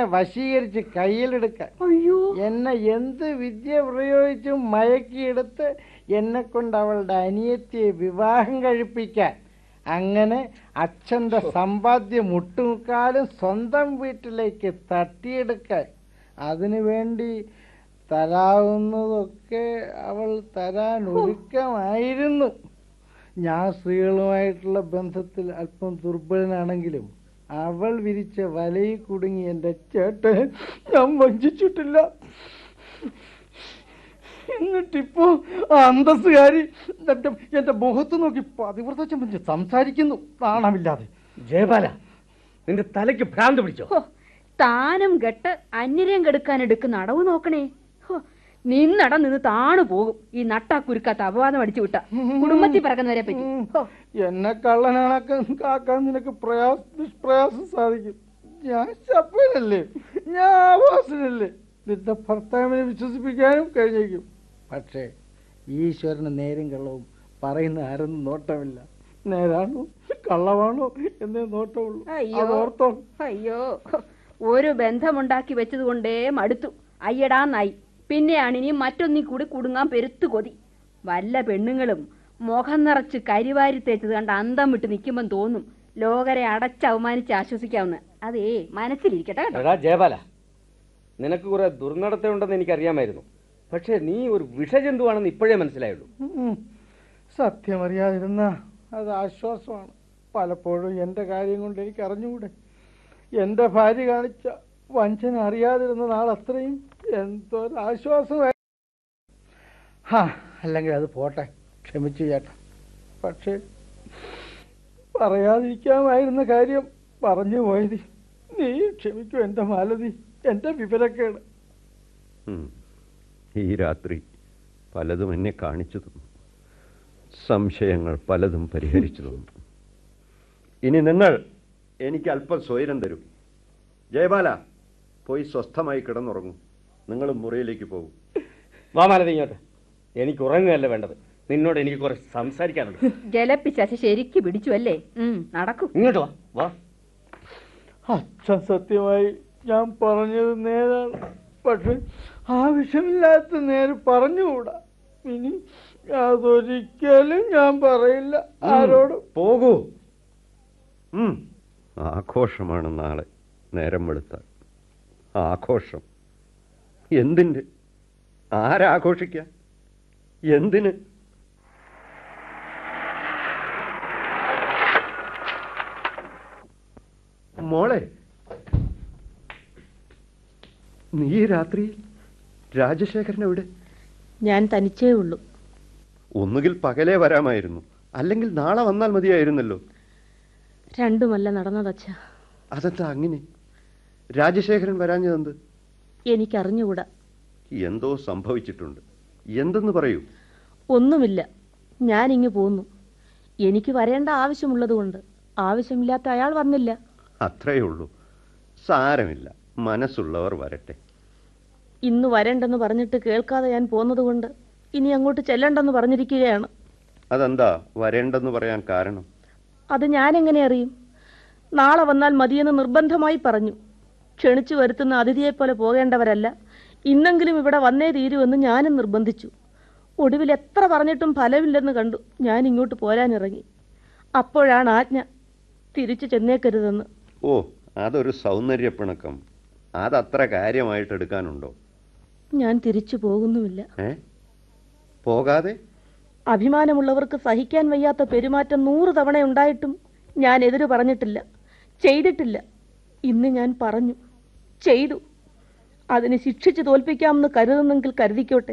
വശീകരിച്ച് കയ്യിലെടുക്കാൻ അയ്യോ എന്നെ എന്ത് വിദ്യ പ്രയോഗിച്ചും മയക്കിയെടുത്ത് എന്നെ കൊണ്ട് അവളുടെ അനിയത്തിയെ വിവാഹം കഴിപ്പിക്കാൻ അങ്ങനെ അച്ഛൻ്റെ സമ്പാദ്യം മുട്ടുമുക്കാലും സ്വന്തം വീട്ടിലേക്ക് തട്ടിയെടുക്കാൻ അതിനു വേണ്ടി തരാവുന്നതൊക്കെ അവൾ തരാൻ ഒരുക്കമായിരുന്നു ഞാൻ സ്ത്രീകളുമായിട്ടുള്ള ബന്ധത്തിൽ അല്പം ദുർബലനാണെങ്കിലും അവൾ വിരിച്ച വലയിൽ കുടുങ്ങി എൻ്റെ ചേട്ടൻ ഞാൻ വഞ്ചിച്ചിട്ടില്ല എന്നിട്ടിപ്പോ ആ അന്തസ്സുകാരി എൻ്റെ എൻ്റെ മുഖത്ത് നോക്കി പതിവ്രത ചമ്മഞ്ച് സംസാരിക്കുന്നു നാണമില്ലാതെ ജയപാല നിന്റെ തലയ്ക്ക് ഭ്രാന്ത് പിടിച്ചോ ഹോ, താനും കെട്ട് അന്യരെയും കെടുക്കാൻ എടുക്കുന്ന അടവ് നോക്കണേ ഹോ, നിന്നട നിന്ന് താണു പോകും ഈ നട്ടാ കുരുക്കാത്ത അപവാദം അടിച്ചു വിട്ട കുടുംബത്തിൽ പറക്കുന്നവരെ പറ്റി ഉം. ഹോ, എന്നെ കള്ളനാണാക്കാൻ കാക്കാൻ നിനക്ക് പ്രയാസ നിഷ്പ്രയാസം സാധിക്കും ഞാൻ ശപ്പനല്ലേ ഞാൻ ആവാസനല്ലേ നിന്റെ ഭർത്താവിനെ വിശ്വസിപ്പിക്കാനും കഴിഞ്ഞേക്കും പക്ഷേ ഈശ്വരന് നേരും കള്ളവും പറയുന്ന ആരൊന്നും നോട്ടമില്ല നേരാണോ കള്ളമാണോ എന്നേ നോട്ടമുള്ളൂ അയ്യോ. അതോർത്തോ അയ്യോ ഹോ, ഒരു ബന്ധമുണ്ടാക്കി വെച്ചത് കൊണ്ടേ മടുത്തു അയ്യടാന്നായി പിന്നെയാണ് ഇനി മറ്റൊന്നി കൂടി കുടുങ്ങാൻ പെരുത്തു കൊതി വല്ല പെണ്ണുങ്ങളും മുഖം നിറച്ച് കരിവാരി തേച്ചത് കണ്ട് അന്തം വിട്ട് നിൽക്കുമ്പം തോന്നും ലോകരെ അടച്ച് അവമാനിച്ച് ആശ്വസിക്കാവുന്ന അതേ മനസ്സിലിരിക്കട്ടെ കേട്ടോ എടാ ജയപാല നിനക്ക് കുറെ ദുർനടത്തമുണ്ടെന്ന് എനിക്കറിയാമായിരുന്നു പക്ഷേ നീ ഒരു വിഷജന്തുവാണെന്ന് ഇപ്പോഴേ മനസ്സിലായുള്ളൂ ഉം. സത്യമറിയാതിരുന്ന അത് ആശ്വാസമാണ് പലപ്പോഴും എൻ്റെ കാര്യം കൊണ്ട് എനിക്ക് അറിഞ്ഞുകൂടെ എൻ്റെ ഭാര്യ കാണിച്ച വഞ്ചന അറിയാതിരുന്ന നാൾ അത്രയും എന്തൊരാശ്വാസമായി ഹാ അല്ലെങ്കിൽ അത് പോട്ടെ ക്ഷമിച്ചു ചേട്ടാ പക്ഷേ പറയാതിരിക്കാമായിരുന്ന കാര്യം പറഞ്ഞു പോയത് നീ ക്ഷമിക്കൂ എൻ്റെ മാലതി എൻ്റെ വിവരക്കേട് ഉം. ഈ രാത്രി പലതും എന്നെ കാണിച്ചു തന്നു സംശയങ്ങൾ പലതും പരിഹരിച്ചു തന്നു ഇനി നിങ്ങൾ എനിക്ക് അല്പം സ്വൈരം തരും ജയബാല പോയി സ്വസ്ഥമായി കിടന്നുറങ്ങും നിങ്ങൾ മുറിയിലേക്ക് പോകും വാ മാലതി ഇങ്ങോട്ട് എനിക്ക് ഉറങ്ങുകയല്ല വേണ്ടത് നിന്നോട് എനിക്ക് കുറച്ച് സംസാരിക്കാനുണ്ട് ജലപ്പിച്ചാച്ച് ശരിക്ക് പിടിച്ചു അല്ലേ ഉം, നടക്കൂ ഇങ്ങോട്ട് വാ വാ അച്ഛൻ സത്യമായി ഞാൻ പറഞ്ഞത് നേരാണ് പക്ഷെ ആവശ്യമില്ലാത്ത നേര് പറഞ്ഞുകൂടാ ഇനി അതൊരിക്കലും ഞാൻ പറയില്ല ആരോടും പോകൂ ഉം. ആഘോഷമാണ് നാളെ നേരം വെളുത്താൽ ആഘോഷം എന്തിൻ്റെ ആരാഘോഷിക്കാൻ എന്തിന് മോളെ നീ ഈ രാത്രിയിൽ രാജശേഖരൻ എവിടെ ഞാൻ തനിച്ചേ ഉള്ളൂ ഒന്നുകിൽ പകലേ വരാമായിരുന്നു അല്ലെങ്കിൽ നാളെ വന്നാൽ മതിയായിരുന്നല്ലോ രണ്ടുമല്ല നടന്നതച്ഛ അതെന്താ അങ്ങനെ രാജശേഖരൻ വരാഞ്ഞതെന്ത് എനിക്കറിഞ്ഞുകൂടാ എന്തോ സംഭവിച്ചിട്ടുണ്ട് എന്തെന്ന് പറയൂ ഒന്നുമില്ല ഞാനിങ്ങ് പോന്നു എനിക്ക് വരേണ്ട ആവശ്യമുള്ളതുകൊണ്ട് ആവശ്യമില്ലാത്ത അയാൾ വന്നില്ല അത്രയേ ഉള്ളൂ സാരമില്ല മനസ്സുള്ളവർ വരട്ടെ ഇന്ന് വരണ്ടെന്ന് പറഞ്ഞിട്ട് കേൾക്കാതെ ഞാൻ പോന്നതുകൊണ്ട് ഇനി അങ്ങോട്ട് ചെല്ലണ്ടെന്ന് പറഞ്ഞിരിക്കുകയാണ് അതെന്താ വരേണ്ടെന്ന് പറയാൻ കാരണം അത് ഞാൻ എങ്ങനെ അറിയും നാളെ വന്നാൽ മതിയെന്ന് നിർബന്ധമായി പറഞ്ഞു ക്ഷണിച്ചു വരുത്തുന്ന അതിഥിയെപ്പോലെ പോകേണ്ടവരല്ല ഇന്നെങ്കിലും ഇവിടെ വന്നേ തീരുമെന്ന് ഞാനും നിർബന്ധിച്ചു ഒടുവിൽ എത്ര പറഞ്ഞിട്ടും ഫലമില്ലെന്ന് കണ്ടു ഞാൻ ഇങ്ങോട്ട് പോരാനിറങ്ങി അപ്പോഴാണ് ആജ്ഞ തിരിച്ചു ചെന്നേക്കരുതെന്ന് ഓ അതൊരു സൗന്ദര്യപ്പിണക്കം അതത്ര കാര്യമായിട്ട് എടുക്കാനുണ്ടോ ഞാൻ തിരിച്ചു പോകുന്നുമില്ല ഏ പോകാതെ അഭിമാനമുള്ളവർക്ക് സഹിക്കാൻ വയ്യാത്ത പെരുമാറ്റം നൂറ് തവണ ഉണ്ടായിട്ടും ഞാൻ എതിര് പറഞ്ഞിട്ടില്ല ചെയ്തിട്ടില്ല ഇന്ന് ഞാൻ പറഞ്ഞു ചെയ്തു അതിന് ശിക്ഷിച്ച് തോൽപ്പിക്കാമെന്ന് കരുതുന്നെങ്കിൽ കരുതിക്കോട്ടെ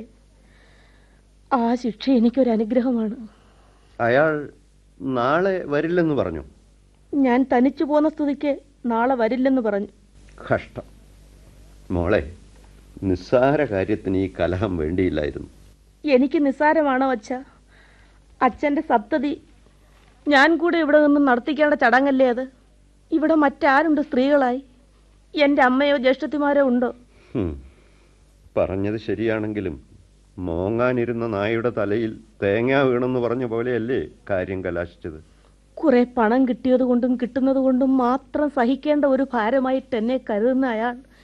ആ ശിക്ഷ എനിക്കൊരു അനുഗ്രഹമാണ് അയാൾ നാളെ വരില്ലെന്ന് പറഞ്ഞു ഞാൻ തനിച്ചു പോന്ന സ്ഥിതിക്ക് നാളെ വരില്ലെന്ന് പറഞ്ഞു കഷ്ടം മോളെ നിസ്സാര കാര്യത്തിന് ഈ കലഹം വേണ്ടിയില്ലായിരുന്നു എനിക്ക് നിസ്സാരമാണോ അച്ഛ അച്ഛൻ്റെ സപ്തതി ഞാൻ കൂടെ ഇവിടെ നിന്നും നടത്തിക്കേണ്ട ചടങ്ങല്ലേ അത് ഇവിടെ മറ്റാരുണ്ട് സ്ത്രീകളായി എൻ്റെ അമ്മയോ ജ്യേഷ്ഠത്തിമാരോ ഉണ്ടോ ഹും. പറഞ്ഞത് ശരിയാണെങ്കിലും മോങ്ങാനിരുന്ന നായുടെ തലയിൽ തേങ്ങ വീണെന്ന് പറഞ്ഞ പോലെയല്ലേ കാര്യം കലാശിച്ചത് കുറെ പണം കിട്ടിയത് കൊണ്ടും കിട്ടുന്നത് കൊണ്ടും മാത്രം സഹിക്കേണ്ട ഒരു ഭാരമായിട്ട് എന്നെ കരുതുന്ന അയാൾ